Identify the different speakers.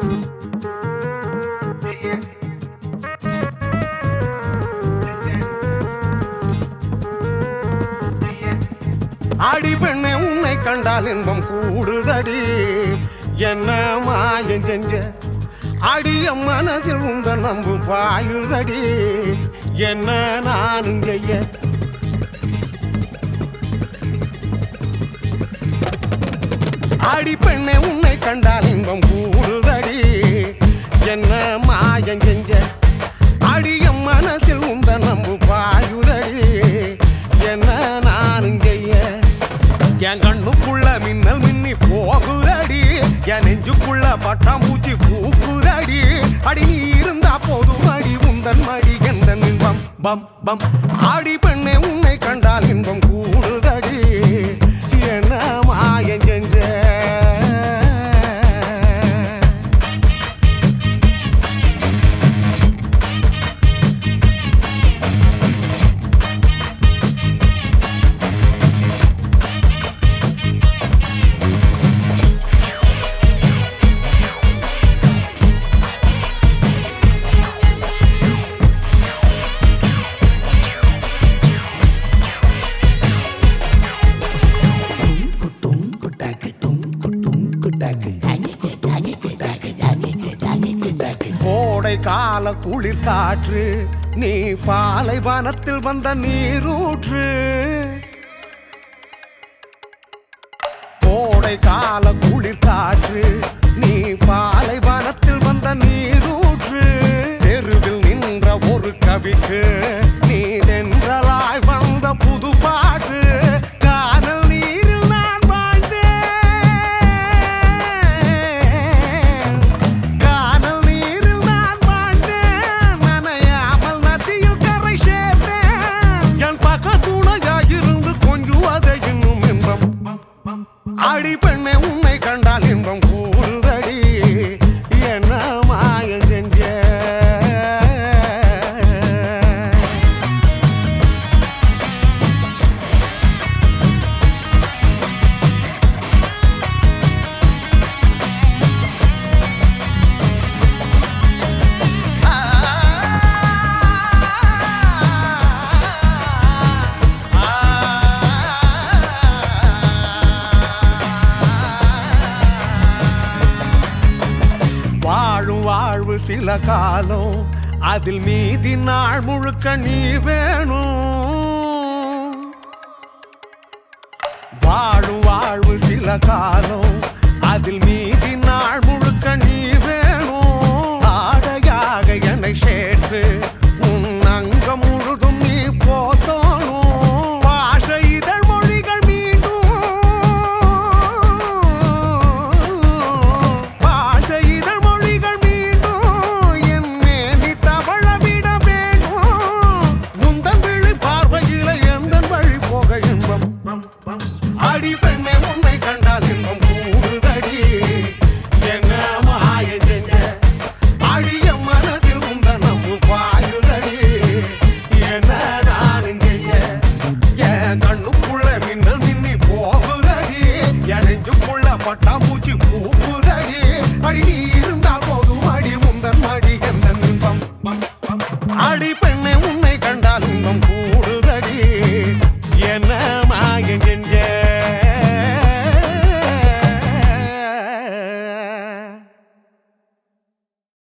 Speaker 1: ஆடி பெண்ணே உன்னை கண்டால் இன்பம் கூடுதடி என்ன மாயம் செஞ்ச அடிய மனசில் உந்த நம்பு பாயுதடி என்ன நானும் செய்ய ஆடி பெண்ணே உன்னை கண்டால் இன்பம் கூடுதடி என்ன மாயம் செஞ்ச அடிய மனசில் உந்த நம்பு பாயுதடி என்ன நானும் செய்ய என் கண்ணுக்குள்ள மின்னல் மின்னி போகுதடி என் நெஞ்சுக்குள்ள பட்டாம்பூச்சி பூக்குதடி அடி நீ இருந்தா போதும் அடி உந்தன் மடி எந்த இன்பம் பம் பம் ஆடி பெண்ணே உன்னை கண்டால் இன்பம் கூடுதடி என்ன மாயம் செஞ்ச
Speaker 2: குட்டும் குட்டாக்கு டும் குட்டும் குட்டாக்கு குட்டும் குட்டாக்கு குட்டாக்கு
Speaker 1: கோடை கால குளிர் காற்று நீ பாலைவனத்தில் வந்த நீரூற்று கோடை கால குளிர் காற்று நீ பாலைவனத்தில் வந்த நீரூற்று தெருவில் நின்ற ஒரு கவிக்கு நீ தென்றலாய் வந்த புது பாட்டு கானல் நீரில் நான் வாழ்ந்தேன் கானல் நீரில் நான் வாழ்ந்தேன் நனையாமல் நதியில் கரை சேர்ந்தேன் என் பக்க துணையாயிருந்து கொஞ்சுவதை இன்னும் இன்பம் அடி பெண்ணே உன்னை கண்டால் இன்பம் கூறுதடி என்ன மாயம் செஞ்ச வாழும் வாழ்வு சில காலம் அதில் மீதி நாள் முழுக்க நீ வேணும் வாழும் வாழ்வு சில காலம் அதில் மீதி